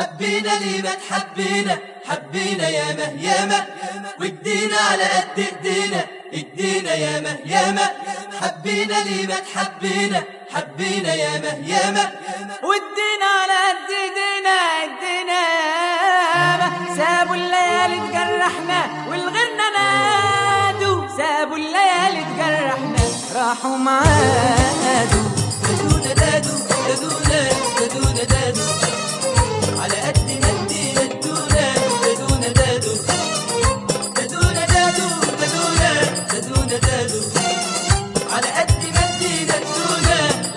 حبينا ليه ما تحبينا حبينا ياما ياما ودينا على قد ايدينا ادينا ياما ياما حبينا ليه ما تحبينا حبينا ياما ياما ودينا على قد ايدينا ادينا ياما سابوا الليالي تجرحنا والغيرنا نادوا سابوا الليالي تجرحنا راحوا معادوا دادونا دادو دادونا دادونا دادو على قد ما ادينا ادونا دادونا دادو دادونا دادو دادونا دادونا دادو على قد ما ادينا ادونا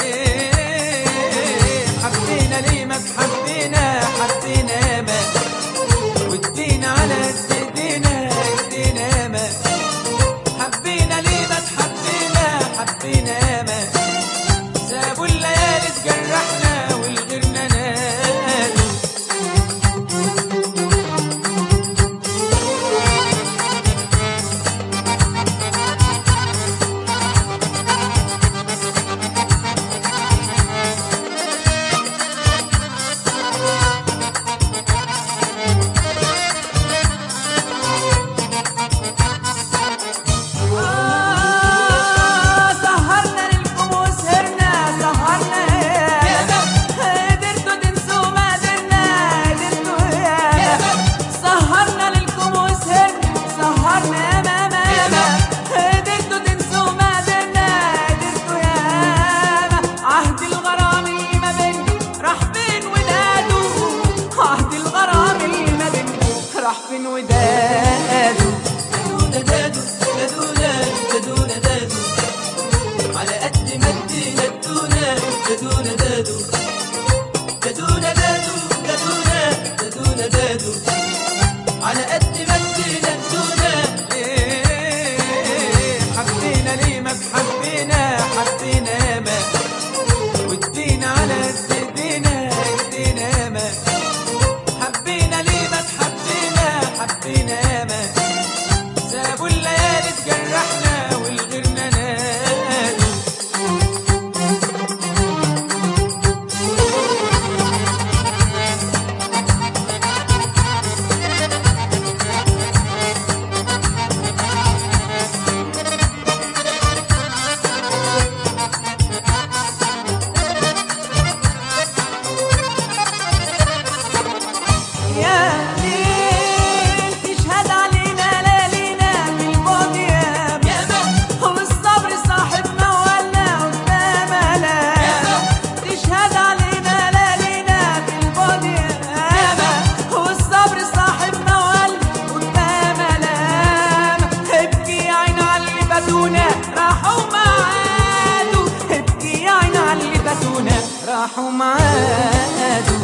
إيه، حبينا ليه ما حبينا حبينا ما ودينا على قد ايدينا ادينا ما حبينا ليه ما حبينا حبينا ما سابوا الليالي تجرحنا والغيرنا نادوا آه، سهرنا للكم وسهرنا سهرنا ياما قدرتوا تنسوا ما قدرنا قدرتوا ياما سهرنا للكم وسهرنا سهرنا ياما ياما قدرتوا تنسوا ما قدرنا قدرتوا ياما عهد الغرام اللي ما بيننا راح فين وداده عهد الغرام اللي ما بيننا راح فين وداده دادونا دادو دادونا دادونا دادو على قد ما ادينا ادونا دادونا دادو دادونا دادو دادونا دادونا دادو على قد ما ادينا ادونا إيه، حبينا ليه ما حبينا حبينا ما ودينا على قد ايدينا ايدينا ما حبينا ليه ما حبينا حبينا ما سابوا الليالي تجرحنا والغيرنا نادوا يا ليل تشهد علينا ليالينا بالبعد يا ياما والصبر صاحب موالنا قدام آلام تشهد علينا ليالينا بالبعد ياما والصبر صاحب موالنا قدام آلام ابكي يا عين على اللي بدونا راحوا معادوا ابكي يا عين على اللي بدونا راحوا معادوا